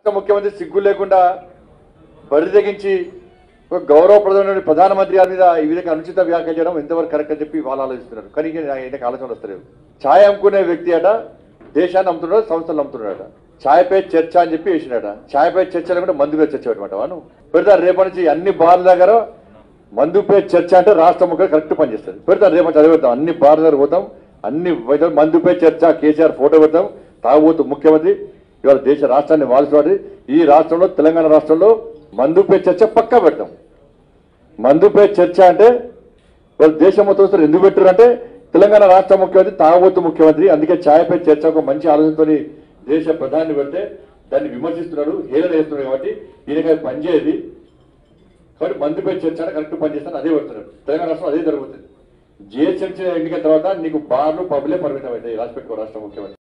రాష్ట్ర ముఖ్యమంత్రి సిగ్గు లేకుండా బరి తెగించి ఒక గౌరవప్రదమైన ప్రధానమంత్రి గారి మీద ఈ విధంగా అనుచిత వ్యాఖ్యలు చేయడం ఎంతవరకు కరెక్ట్ అని చెప్పి వాళ్ళు ఆలోచిస్తున్నారు కానీ ఇక ఆయనకు ఆలోచన వస్తలేదు ఛాయ్ అమ్ముకునే వ్యక్తి అట దేశాన్ని అమ్ముతున్నాడు సంస్థలు అమ్ముతున్నాడట ఛాయ్పై చర్చ అని చెప్పి వేసినాడ ఛాయ్పై చర్చ కూడా మందు మీద చర్చ పెట్టమాట వాను పెడతారు రేపటి నుంచి అన్ని బార్ల దగ్గర మందుపై చర్చ అంటే రాష్ట్ర ముఖ్యం కరెక్ట్ పనిచేస్తుంది పెడతారు రేపటి చదివి పెడతాం అన్ని బార్ల దగ్గర పోతాం అన్ని పోతాం. మందుపై చర్చ కేసీఆర్ ఫోటో పెడతాం తాగుబోతు ముఖ్యమంత్రి ఇవాళ దేశ రాష్ట్రాన్ని వాల్సివాడి ఈ రాష్ట్రంలో తెలంగాణ రాష్ట్రంలో మందుపై చర్చ పక్కా పెడతాం మందుపై చర్చ అంటే వాళ్ళు దేశం మొత్తం వస్తారు ఎందుకు పెట్టారు అంటే తెలంగాణ రాష్ట్ర ముఖ్యమంత్రి తాగబోతు ముఖ్యమంత్రి అందుకే ఛాయపై చర్చ ఒక మంచి ఆలోచనతో దేశ ప్రధాని పెడితే దాన్ని విమర్శిస్తున్నాడు హేళన చేస్తున్నాడు కాబట్టి ఈయనకి పనిచేయదు కాబట్టి మందుపై చర్చ అంటే కరెక్ట్ పనిచేస్తాను అదే పెడుతున్నాడు తెలంగాణ రాష్ట్రం అదే జరుగుతుంది జిహెచ్ఎంసీ ఎన్నికల తర్వాత నీకు బార్లు పబ్లే పరిమితం అవుతాయి రాసి పెట్టుకో రాష్ట్ర ముఖ్యమంత్రి